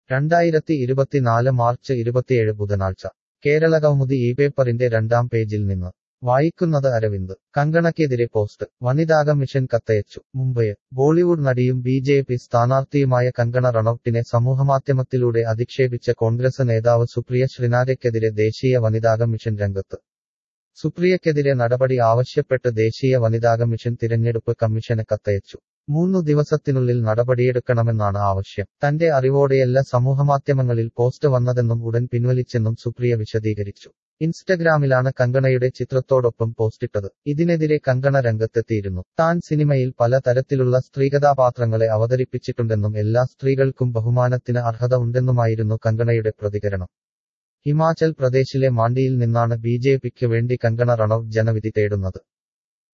രണ്ടായിരത്തി ഇരുപത്തിനാല് മാർച്ച് ഇരുപത്തിയേഴ് ബുധനാഴ്ച കേരള കൗമുദി ഈ പേപ്പറിന്റെ രണ്ടാം പേജിൽ നിന്ന് വായിക്കുന്നത് അരവിന്ദ് കങ്കണയ്ക്കെതിരെ പോസ്റ്റ് വനിതാ കമ്മീഷൻ കത്തയച്ചു മുംബൈ ബോളിവുഡ് നടിയും ബി ജെ പി സ്ഥാനാർത്ഥിയുമായ കങ്കണ റണൌട്ടിനെ സമൂഹമാധ്യമത്തിലൂടെ അധിക്ഷേപിച്ച കോൺഗ്രസ് നേതാവ് സുപ്രിയ ശ്രീനാഥയ്ക്കെതിരെ ദേശീയ വനിതാ കമ്മീഷൻ രംഗത്ത് സുപ്രിയക്കെതിരെ നടപടി ആവശ്യപ്പെട്ട് ദേശീയ വനിതാ കമ്മീഷൻ തിരഞ്ഞെടുപ്പ് കമ്മീഷന് കത്തയച്ചു മൂന്നു ദിവസത്തിനുള്ളിൽ നടപടിയെടുക്കണമെന്നാണ് ആവശ്യം തന്റെ അറിവോടെയല്ല സമൂഹമാധ്യമങ്ങളിൽ പോസ്റ്റ് വന്നതെന്നും ഉടൻ പിൻവലിച്ചെന്നും സുപ്രിയ വിശദീകരിച്ചു ഇൻസ്റ്റഗ്രാമിലാണ് കങ്കണയുടെ ചിത്രത്തോടൊപ്പം പോസ്റ്റിട്ടത് ഇതിനെതിരെ കങ്കണ രംഗത്തെത്തിയിരുന്നു താൻ സിനിമയിൽ പല തരത്തിലുള്ള സ്ത്രീകഥാപാത്രങ്ങളെ അവതരിപ്പിച്ചിട്ടുണ്ടെന്നും എല്ലാ സ്ത്രീകൾക്കും ബഹുമാനത്തിന് അർഹത ഉണ്ടെന്നുമായിരുന്നു കങ്കണയുടെ പ്രതികരണം ഹിമാചൽ പ്രദേശിലെ മാണ്ടിയിൽ നിന്നാണ് ബി ജെ പിക്ക് വേണ്ടി കങ്കണ റണൌട്ട് ജനവിധി തേടുന്നത്